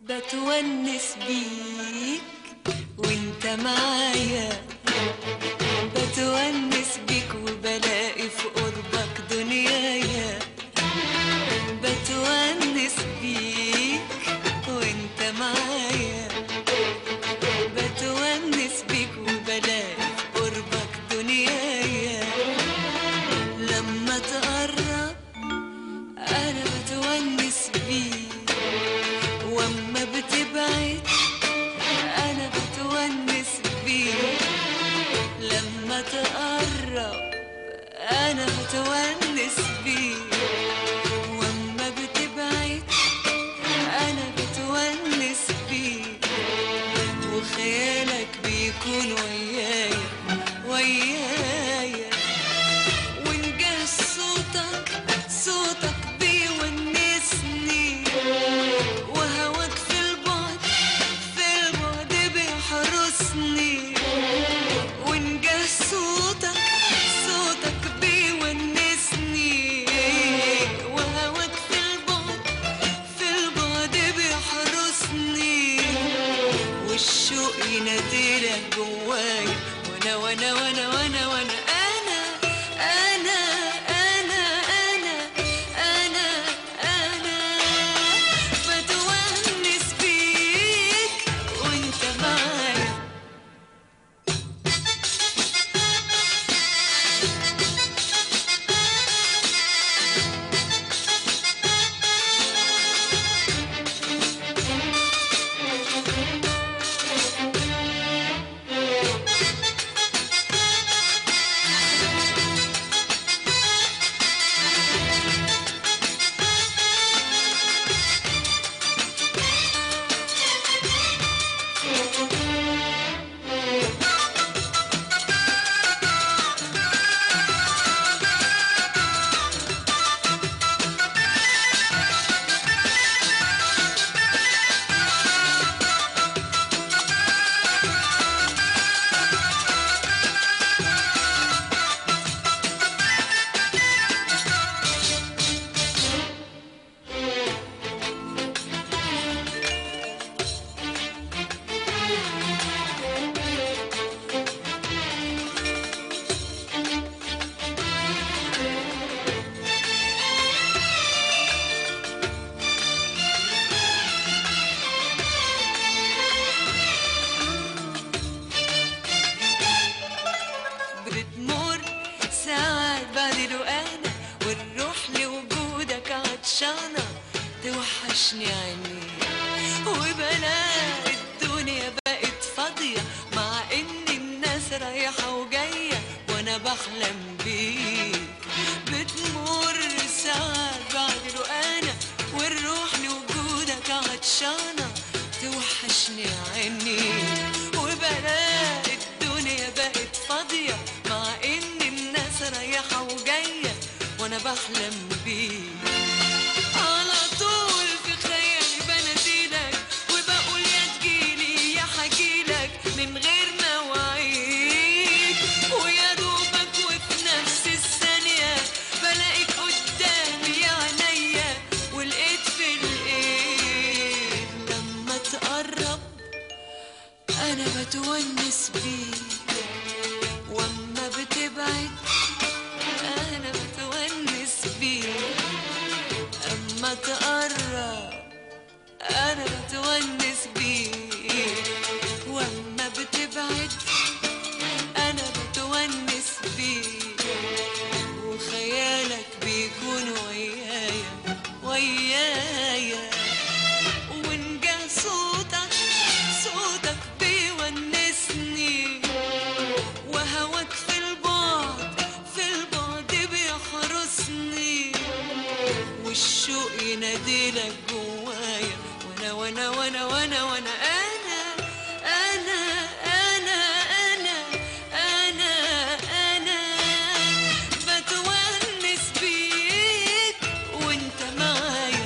بتونس بيك وانت معايا بتونس بيك وبلاقي في قربك دنيايا بتونس بيك وانت معايا بتونس بيك وبلاقي في قربك دنيايا لما تقرب انا بتونس بيك واما بتبعد انا بتونس بيك لما تقرب انا بتونس بيك واما بتبعد انا بتونس بيك وخيالك بيكون ويايا ويايا وإن جه صوتك صوتك بيونسني وهواك في البعد في البعد بيحرسني وإن جه صوتك صوتك بيونسني وهواك في البعد في البعد بيحرسني والشوق يناديلك جوايا وانا وانا وانا وانا وانا انا انا انا انا انا انا بتونس بيك وانت معايا بتمر ساعات بعد الوقانة والروح لوجودك عطشانة توحشني عينيك وبلاقي الدنيا بقت فاضية مع ان الناس رايحة وجاية وانا بحلم بيك بتمر ساعات بعد الوقانة والروح لوجودك عطشانة توحشني عينيك وبلاقي الدنيا بقت فاضية مع ان الناس رايحة وجاية وانا بحلم بيك على طول في خيالي بناديلك وبقول يا تجيلي يا حجيلك من غير مواعيد ويا دوبك وفي نفس الثانية بلاقيك قدامي يا عينيا ولقيت في الايد لما تقرب انا بتونس بيك واما بتبعد انا بتونس بيك اما تقرب انا بتونس بيك واما بتبعد انا بتونس بيك وخيالك بيكون ويايا ويايا وإن جه صوتك صوتك بيونسني وهواك في البعد في البعد بيحرسني والشوق يناديلك جوايا وانا وانا وانا وانا وانا انا انا انا انا انا انا بتونس بيك وانت معايا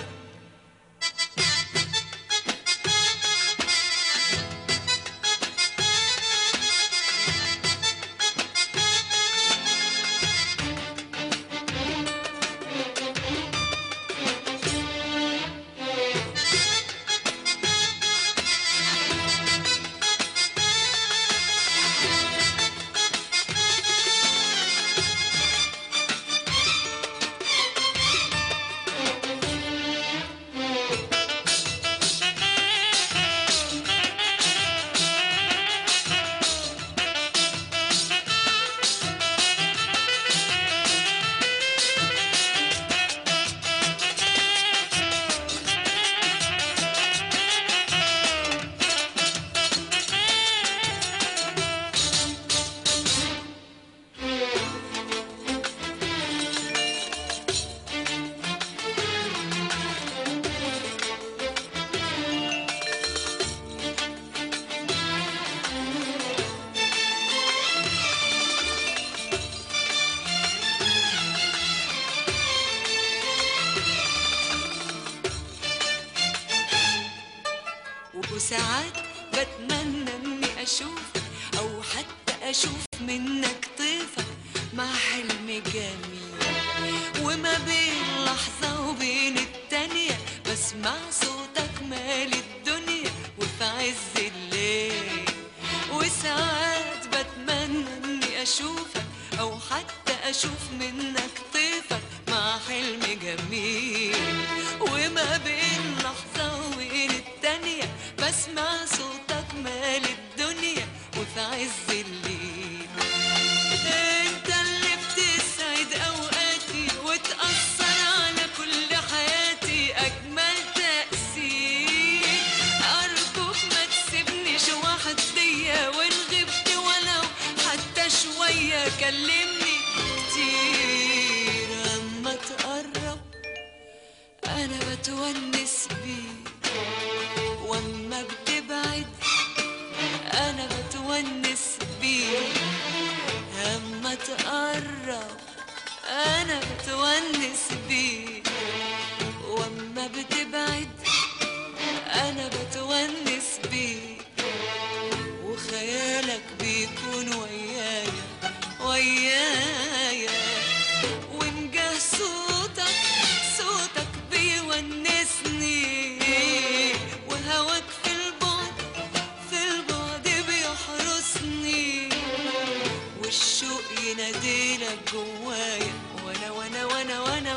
وساعات بتمنى اني اشوفك او حتى اشوف منك طيفة مع حلم جميل وما بين لحظة وبين التانية بسمع صوتك مالي الدنيا وفي عز الليل وساعات بتمنى اني اشوفك او حتى اشوف منك طيفك مع حلم جميل وما بين لحظة وبين التانية بسمع صوتك مالي الدنيا وفي عز الليل انت اللي بتسعد اوقاتي وتأثر على كل حياتي اجمل تأثير ارجوك ما تسيبنيش وحدية وان غبت ولو حتى شوية كلمني كتير اما تقرب انا بتونس بيك واما بتبعد انا بتونس بيك اما تقرب انا بتونس بيك واما بتبعد انا بتونس بيك وخيالك بيكون ويايا ويايا ونجاه صوتك صوتك بيونسني وهواك في البعد في البعد بيحرسني والشوق يناديلك جوايا وانا وانا وانا وانا